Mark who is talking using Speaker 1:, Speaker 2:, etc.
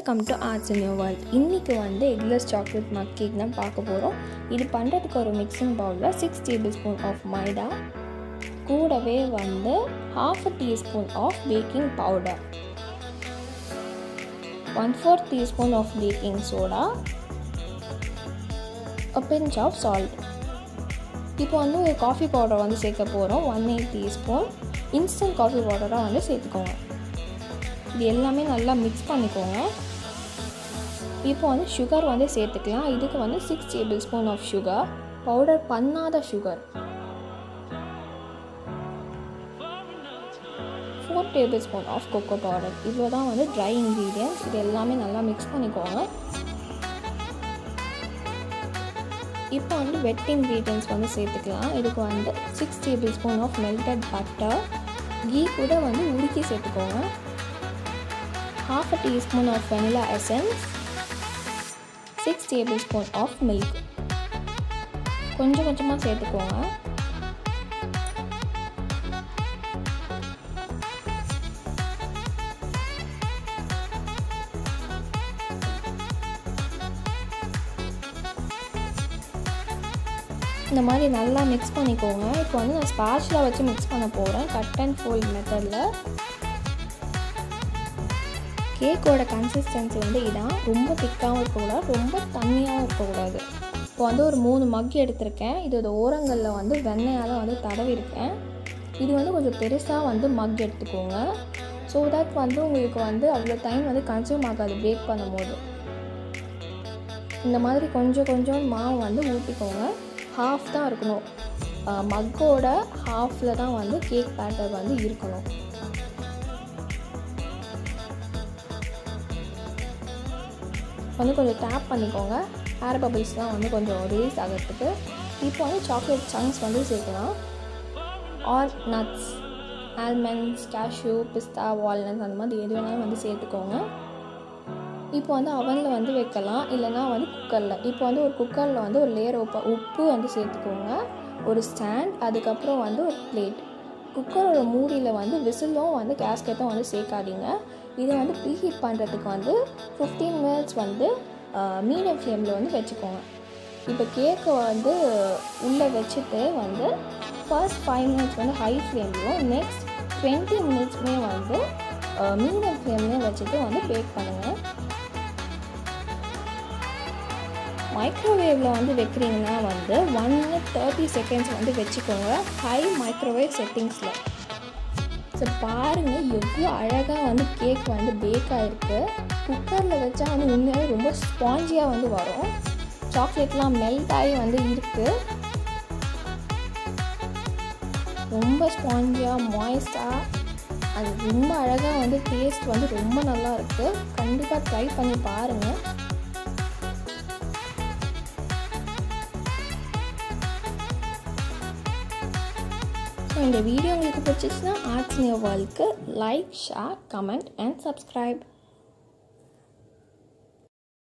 Speaker 1: welcome to arts in your world இன்றைக்கி வந்து eggless chocolate மக் cake தான் பார்க்க போகிறோம் இது பண்ணுறதுக்கு ஒரு மிக்சிங் பவுலில் six tablespoon of maida கூடவே வந்து half teaspoon of baking powder one fourth teaspoon of baking soda a pinch of salt இப்போ வந்து ஒரு காஃபி பவுடர் வந்து சேர்க்க போகிறோம் one eight teaspoon instant coffee பவுடராக வந்து சேர்த்துக்கோங்க இது எல்லாமே நல்லா மிக்ஸ் பண்ணிக்கோங்க இப்போ வந்து சுகர் வந்து சேர்த்துக்கலாம் இதுக்கு வந்து six tablespoon of sugar powder பண்ணாத sugar four tablespoon of cocoa powder இவ்வளோ தான் வந்து ட்ரை இன்க்ரீடியன்ட்ஸ் இது எல்லாமே நல்லா மிக்ஸ் பண்ணிக்கோங்க இப்போ வந்து வெட் இன்க்ரீடியன்ட்ஸ் வந்து சேர்த்துக்கலாம் இதுக்கு வந்து six tablespoon of melted butter ghee கூட வந்து உருக்கி சேர்த்துக்கோங்க half a teaspoon of vanilla essence 6 tablespoon of milk கொஞ்சம் கொஞ்சமாக சேர்த்துக்கோங்க இந்த மாதிரி நல்லா மிக்ஸ் பண்ணிக்கோங்க இப்போ வந்து நான் ஸ்பாச்சில் வச்சு மிக்ஸ் பண்ண போகிறேன் கட் அண்ட் ஃபோல்ட் மெத்தடில் கேக்கோட கன்சிஸ்டன்சி வந்து இதான் ரொம்ப திக்காகவும் இருக்கக்கூடாது ரொம்ப தண்ணியாகவும் இருக்கக்கூடாது இப்போ வந்து ஒரு மூணு மக் எடுத்திருக்கேன் இதோட ஓரங்களில் வந்து வெண்ணெயால் வந்து தடவிருக்கேன் இது வந்து கொஞ்சம் பெருசாக வந்து மக் எடுத்துக்கோங்க ஸோ தட் வந்து உங்களுக்கு வந்து அவ்வளோ டைம் வந்து கன்சியூம் ஆகாது பேக் பண்ணும்போது இந்த மாதிரி கொஞ்சம் கொஞ்சம் மாவு வந்து ஊற்றிக்கோங்க ஹாஃப் தான் இருக்கணும் மக்கோட ஹாஃபில் தான் வந்து கேக் பேட்டர் வந்து இருக்கணும் வந்து கொஞ்சம் டேப் பண்ணிக்கோங்க ஏர் பபிள்ஸ்லாம் வந்து கொஞ்சம் ரிலீஸ் ஆகிறதுக்கு இப்போ வந்து சாக்லேட் சங்க்ஸ் வந்து சேர்க்கலாம் or nuts almonds cashew pista walnuts அந்த மாதிரி எது வேணாலும் வந்து சேர்த்துக்கோங்க இப்போ வந்து அவனில் வந்து வைக்கலாம் இல்லைனா வந்து குக்கரில் இப்போ வந்து ஒரு குக்கரில் வந்து ஒரு லேயர் உப்பு உப்பு வந்து சேர்த்துக்கோங்க ஒரு ஸ்டாண்ட் அதுக்கப்புறம் வந்து ஒரு பிளேட் குக்கரோட மூடியில் வந்து விசிலும் வந்து கேஸ்கெட்டும் வந்து சேர்க்காதீங்க இதை வந்து ப்ரீஹீட் பண்ணுறதுக்கு வந்து ஃபிஃப்டீன் மினிட்ஸ் வந்து மீடியம் ஃப்ளேமில் வந்து வச்சுக்கோங்க இப்போ கேக்கை வந்து உள்ளே வச்சுட்டு வந்து ஃபர்ஸ்ட் ஃபைவ் மினிட்ஸ் வந்து ஹை ஃப்ளேம்லையும் நெக்ஸ்ட் டுவெண்ட்டி மினிட்ஸ்மே வந்து மீடியம் ஃப்ளேம்லேயும் வச்சுட்டு வந்து பேக் பண்ணுங்கள் மைக்ரோவேவில் வந்து வைக்கிறீங்கன்னா வந்து ஒன் மினிட் தேர்ட்டி செகண்ட்ஸ் வந்து வச்சுக்கோங்க ஹை மைக்ரோவேவ் செட்டிங்ஸில் ஸோ பாருங்கள் எவ்வளோ அழகாக வந்து கேக் வந்து பேக் ஆகிருக்கு குக்கரில் வச்சா வந்து உண்மையாகவே ரொம்ப ஸ்பாஞ்சியாக வந்து வரும் சாக்லேட்லாம் மெல்ட் ஆகி வந்து இருக்குது ரொம்ப ஸ்பாஞ்சியாக மாய்ஸ்டாக அது ரொம்ப அழகாக வந்து டேஸ்ட் வந்து ரொம்ப நல்லா இருக்குது கண்டிப்பாக ட்ரை பண்ணி பாருங்கள் ஸோ இந்த வீடியோ உங்களுக்கு பிடிச்சிச்சுன்னா ஆர்ட்ஸ் நியூ வேர்ல்டுக்கு like share comment and subscribe